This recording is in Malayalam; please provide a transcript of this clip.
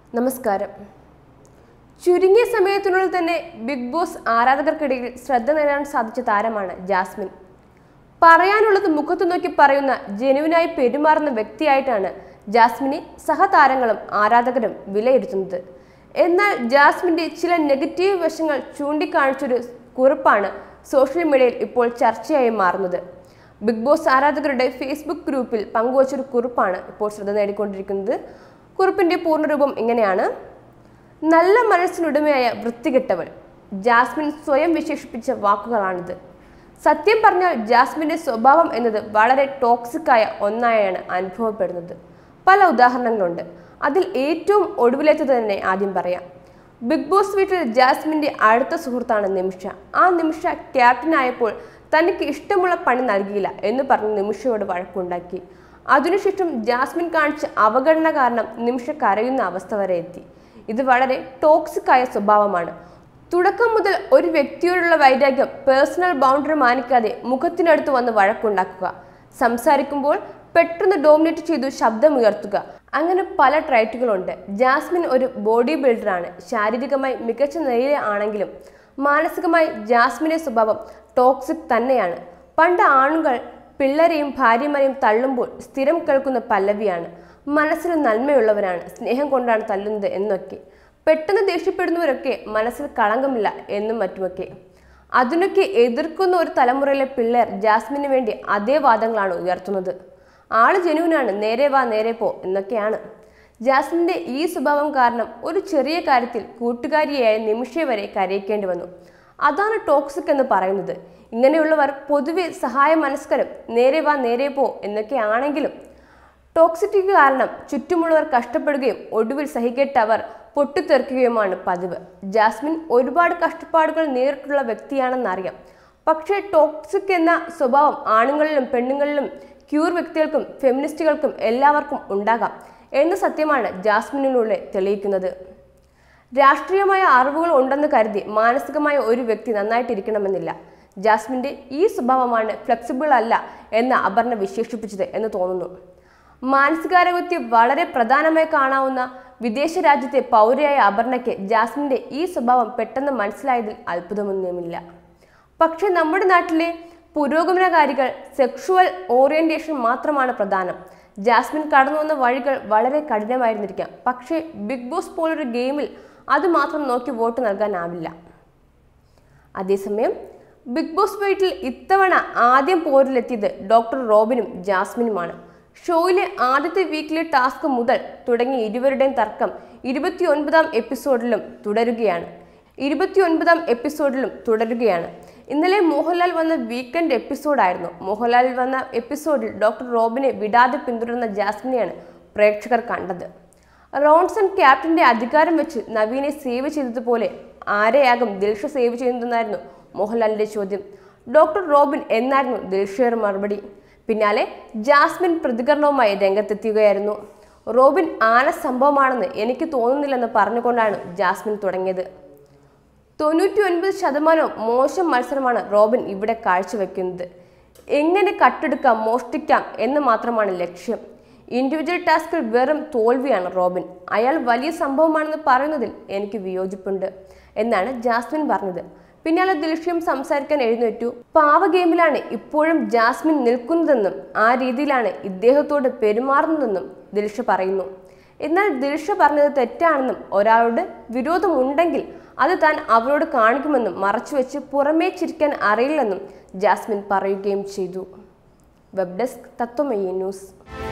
നമസ്കാരം ചുരുങ്ങിയ സമയത്തിനുള്ളിൽ തന്നെ ബിഗ് ബോസ് ആരാധകർക്കിടയിൽ ശ്രദ്ധ നേടാൻ സാധിച്ച താരമാണ് ജാസ്മിൻ പറയാനുള്ളത് മുഖത്ത് നോക്കി പറയുന്ന ജനുവിനായി പെരുമാറുന്ന വ്യക്തിയായിട്ടാണ് ജാസ്മിനെ സഹതാരങ്ങളും ആരാധകരും വിലയിരുത്തുന്നത് എന്നാൽ ജാസ്മിന്റെ ചില നെഗറ്റീവ് വശങ്ങൾ ചൂണ്ടിക്കാണിച്ചൊരു കുറിപ്പാണ് സോഷ്യൽ മീഡിയയിൽ ഇപ്പോൾ ചർച്ചയായി മാറുന്നത് ബിഗ് ബോസ് ആരാധകരുടെ ഫേസ്ബുക്ക് ഗ്രൂപ്പിൽ പങ്കുവച്ചൊരു കുറിപ്പാണ് ഇപ്പോൾ ശ്രദ്ധ നേടിക്കൊണ്ടിരിക്കുന്നത് കുറിപ്പിന്റെ പൂർണ്ണരൂപം ഇങ്ങനെയാണ് നല്ല മനസ്സിനുടമയായ വൃത്തികെട്ടവൾ ജാസ്മിൻ സ്വയം വിശേഷിപ്പിച്ച വാക്കുകളാണിത് സത്യം പറഞ്ഞാൽ ജാസ്മിന്റെ സ്വഭാവം എന്നത് വളരെ ടോക്സിക്കായ ഒന്നായാണ് അനുഭവപ്പെടുന്നത് പല ഉദാഹരണങ്ങളുണ്ട് അതിൽ ഏറ്റവും ഒടുവിലേറ്റത് തന്നെ ആദ്യം പറയാം ബിഗ് ബോസ് വീട്ടിൽ ജാസ്മിന്റെ അടുത്ത സുഹൃത്താണ് നിമിഷ ആ നിമിഷ ക്യാപ്റ്റനായപ്പോൾ തനിക്ക് ഇഷ്ടമുള്ള പണി നൽകിയില്ല എന്ന് പറഞ്ഞ് നിമിഷയോട് വഴക്കുണ്ടാക്കി അതിനുശേഷം ജാസ്മിൻ കാണിച്ച അവഗണന കാരണം നിമിഷ കരയുന്ന അവസ്ഥ വരെ എത്തി ഇത് വളരെ ടോക്സിക് ആയ സ്വഭാവമാണ് തുടക്കം മുതൽ ഒരു വ്യക്തിയോടുള്ള വൈരാഗ്യം പേഴ്സണൽ ബൗണ്ടറി മാനിക്കാതെ മുഖത്തിനടുത്ത് വന്ന് വഴക്കുണ്ടാക്കുക സംസാരിക്കുമ്പോൾ പെട്ടെന്ന് ഡോമിനേറ്റ് ചെയ്തു ശബ്ദമുയർത്തുക അങ്ങനെ പല ട്രൈറ്റുകളുണ്ട് ജാസ്മിൻ ഒരു ബോഡി ബിൽഡറാണ് ശാരീരികമായി മികച്ച നിലയിൽ ആണെങ്കിലും മാനസികമായി ജാസ്മിന്റെ സ്വഭാവം ടോക്സിക് തന്നെയാണ് പണ്ട് ആണുങ്ങൾ പിള്ളേരെയും ഭാര്യമാരെയും തള്ളുമ്പോൾ സ്ഥിരം കേൾക്കുന്ന പല്ലവിയാണ് മനസ്സിൽ നന്മയുള്ളവരാണ് സ്നേഹം കൊണ്ടാണ് തല്ലുന്നത് എന്നൊക്കെ പെട്ടെന്ന് ദേഷ്യപ്പെടുന്നവരൊക്കെ മനസ്സിൽ കളങ്കമില്ല എന്നും മറ്റുമൊക്കെ അതിനൊക്കെ എതിർക്കുന്ന ഒരു തലമുറയിലെ പിള്ളേർ ജാസ്മിന് വേണ്ടി അതേ വാദങ്ങളാണ് ഉയർത്തുന്നത് ആള് ജനുവിനാണ് നേരെ വാ നേരെ പോ എന്നൊക്കെയാണ് ജാസ്മിന്റെ ഈ സ്വഭാവം കാരണം ഒരു ചെറിയ കാര്യത്തിൽ കൂട്ടുകാരിയായ നിമിഷയെ വരെ കരയിക്കേണ്ടി വന്നു അതാണ് ടോക്സിക് എന്ന് പറയുന്നത് ഇങ്ങനെയുള്ളവർ പൊതുവെ സഹായ മനസ്കരം നേരെ വാ നേരെ പോ എന്നൊക്കെ ആണെങ്കിലും ടോക്സിറ്റി കാരണം ചുറ്റുമുള്ളവർ കഷ്ടപ്പെടുകയും ഒടുവിൽ സഹിക്കേട്ട് അവർ പൊട്ടിത്തെറിക്കുകയുമാണ് പതിവ് ജാസ്മിൻ ഒരുപാട് കഷ്ടപ്പാടുകൾ നേരിട്ടുള്ള വ്യക്തിയാണെന്നറിയാം പക്ഷേ ടോക്സിക് എന്ന സ്വഭാവം ആണുങ്ങളിലും പെണ്ണുങ്ങളിലും ക്യൂർ വ്യക്തികൾക്കും ഫെമിനിസ്റ്റുകൾക്കും എല്ലാവർക്കും ഉണ്ടാകാം എന്ന സത്യമാണ് ജാസ്മിനിലൂടെ തെളിയിക്കുന്നത് രാഷ്ട്രീയമായ അറിവുകൾ ഉണ്ടെന്ന് കരുതി മാനസികമായ ഒരു വ്യക്തി നന്നായിട്ടിരിക്കണമെന്നില്ല ജാസ്മിന്റെ ഈ സ്വഭാവമാണ് ഫ്ലെക്സിബിൾ അല്ല എന്ന് അപർണ വിശേഷിപ്പിച്ചത് എന്ന് തോന്നുന്നു മാനസികാരോഗ്യത്തെ വളരെ പ്രധാനമായി കാണാവുന്ന വിദേശ രാജ്യത്തെ പൗരയായ അപർണയ്ക്ക് ജാസ്മിന്റെ ഈ സ്വഭാവം പെട്ടെന്ന് മനസ്സിലായതിൽ അത്ഭുതമൊന്നുമില്ല പക്ഷേ നമ്മുടെ നാട്ടിലെ പുരോഗമനകാരികൾ സെക്ഷുവൽ ഓറിയന്റേഷൻ മാത്രമാണ് പ്രധാനം ജാസ്മിൻ കടന്നു വന്ന വഴികൾ വളരെ കഠിനമായിരുന്നിരിക്കാം പക്ഷേ ബിഗ് ബോസ് പോലൊരു ഗെയിമിൽ അത് മാത്രം നോക്കി വോട്ട് നൽകാനാവില്ല അതേസമയം ബിഗ് ബോസ് വീട്ടിൽ ഇത്തവണ ആദ്യം പോരിലെത്തിയത് ഡോക്ടർ റോബിനും ജാസ്മിനുമാണ് ഷോയിലെ ആദ്യത്തെ വീക്കിലെ ടാസ്ക് മുതൽ തുടങ്ങിയ ഇരുവരുടെയും തർക്കം ഇരുപത്തിയൊൻപതാം എപ്പിസോഡിലും തുടരുകയാണ് ഇരുപത്തിയൊൻപതാം എപ്പിസോഡിലും തുടരുകയാണ് ഇന്നലെ മോഹൻലാൽ വന്ന വീക്കെൻഡ് എപ്പിസോഡായിരുന്നു മോഹൻലാൽ വന്ന എപ്പിസോഡിൽ ഡോക്ടർ റോബിനെ വിടാതെ പിന്തുടർന്ന ജാസ്മിനെയാണ് പ്രേക്ഷകർ കണ്ടത് റോൺസൺ ക്യാപ്റ്റന്റെ അധികാരം വെച്ച് നവീനെ സേവ് ചെയ്തതുപോലെ ആരെയാകും ദിൽഷ സേവ് ചെയ്യുന്നതെന്നായിരുന്നു മോഹൻലാലിന്റെ ചോദ്യം ഡോക്ടർ റോബിൻ എന്നായിരുന്നു ദിൽഷയുടെ മറുപടി പിന്നാലെ ജാസ്മിൻ പ്രതികരണവുമായി രംഗത്തെത്തുകയായിരുന്നു റോബിൻ ആന സംഭവമാണെന്ന് എനിക്ക് തോന്നുന്നില്ലെന്ന് പറഞ്ഞുകൊണ്ടാണ് ജാസ്മിൻ തുടങ്ങിയത് തൊണ്ണൂറ്റി ഒൻപത് ശതമാനവും മോശം മത്സരമാണ് റോബിൻ ഇവിടെ കാഴ്ചവെക്കുന്നത് എങ്ങനെ കട്ടെടുക്കാം മോഷ്ടിക്കാം എന്ന് മാത്രമാണ് ലക്ഷ്യം ഇൻഡിവിജ്വൽ ടാസ്കിൽ വെറും തോൽവിയാണ് റോബിൻ അയാൾ വലിയ സംഭവമാണെന്ന് പറയുന്നതിൽ എനിക്ക് വിയോജിപ്പുണ്ട് എന്നാണ് ജാസ്മിൻ പറഞ്ഞത് പിന്നാലെ ദിൽഷ്യം സംസാരിക്കാൻ എഴുന്നേറ്റു പാവ ഗെയിമിലാണ് ഇപ്പോഴും ജാസ്മിൻ നിൽക്കുന്നതെന്നും ആ രീതിയിലാണ് ഇദ്ദേഹത്തോട് പെരുമാറുന്നതെന്നും ദിൽഷ പറയുന്നു എന്നാൽ ദിൽഷ പറഞ്ഞത് തെറ്റാണെന്നും ഒരാളോട് വിരോധമുണ്ടെങ്കിൽ അത് താൻ അവരോട് കാണിക്കുമെന്നും മറച്ചുവെച്ച് പുറമേ ചിരിക്കാൻ അറിയില്ലെന്നും ജാസ്മിൻ പറയുകയും ചെയ്തു വെബ് ഡെസ്ക് തത്വമയി ന്യൂസ്